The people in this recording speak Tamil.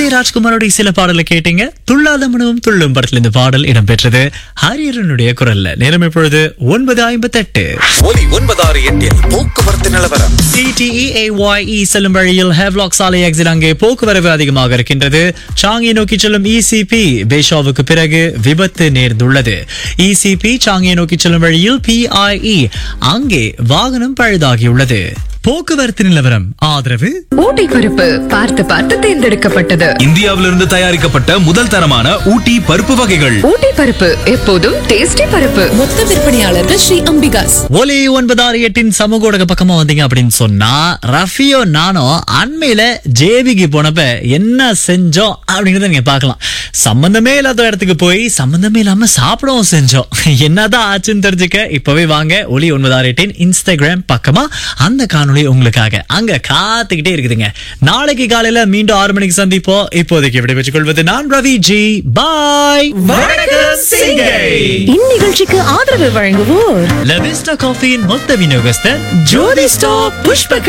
ராஜ்குமாரோட சில பாடலை கேட்டீங்க துள்ளாத மனமும் துள்ளும் படத்துல இந்த பாடல் இடம்பெற்றது ஹரியரனுடைய குரல்ல நேரம் இப்பொழுது ஒன்பது ஐம்பத்தெட்டு ஒலி ஒன்பதாறு எட்டில் போக்குவரத்து நிலவரம் சிடிஇஏஒய்இ செல்லும் வழியில் ஹேவ்லாக் சாலை எக்ஸிட் அங்கே போக்குவரவு அதிகமாக இருக்கின்றது சாங்கி நோக்கி செல்லும் இசிபி பேஷாவுக்கு பிறகு விபத்து நேர்ந்துள்ளது இசிபி சாங்கியை நோக்கி செல்லும் வழியில் பிஐஇ அங்கே வாகனம் பழுதாகியுள்ளது போக்குவரத்து நிலவரம் ஆதரவு ஊட்டி பருப்பு பார்த்து பார்த்து தேர்ந்தெடுக்கப்பட்டது இந்தியாவிலிருந்து தயாரிக்கப்பட்ட முதல் தரமான ஊட்டி பருப்பு வகைகள் ஊட்டி பருப்பு எப்போதும் டேஸ்டி பருப்பு மொத்த விற்பனையாளர்கள் ஸ்ரீ அம்பிகாஸ் ஒலி ஒன்பதாறு எட்டின் சமூக ஊடக பக்கமா வந்தீங்க அப்படின்னு சொன்னா ரஃபியோ நானும் அண்மையில ஜேபிக்கு போனப்ப என்ன செஞ்சோம் அப்படிங்கறத நீங்க பார்க்கலாம் சம்பந்தமே இல்லாத இடத்துக்கு போய் சம்பந்தமே இல்லாம சாப்பிடவும் செஞ்சோம் என்னதான் ஆச்சுன்னு தெரிஞ்சுக்க இப்பவே வாங்க ஒலி ஒன்பதாறு எட்டின் இன்ஸ்டாகிராம் பக்கமா அந்த காணொளி உங்களுக்காக அங்க காத்துக்கிட்டே இருக்குதுங்க நாளைக்கு காலையில மீண்டும் ஆறு மணிக்கு சந்திப்போம் இப்போதைக்கு விடைபெற்றுக் கொள்வது நான் ரவி ஜி பாய் வணக்கம் சிங்கை இந்நிகழ்ச்சிக்கு ஆதரவு வழங்குவோர் லவிஸ்டா காஃபியின் மொத்த விநியோகஸ்தர் ஜோதி ஸ்டாப் புஷ்பக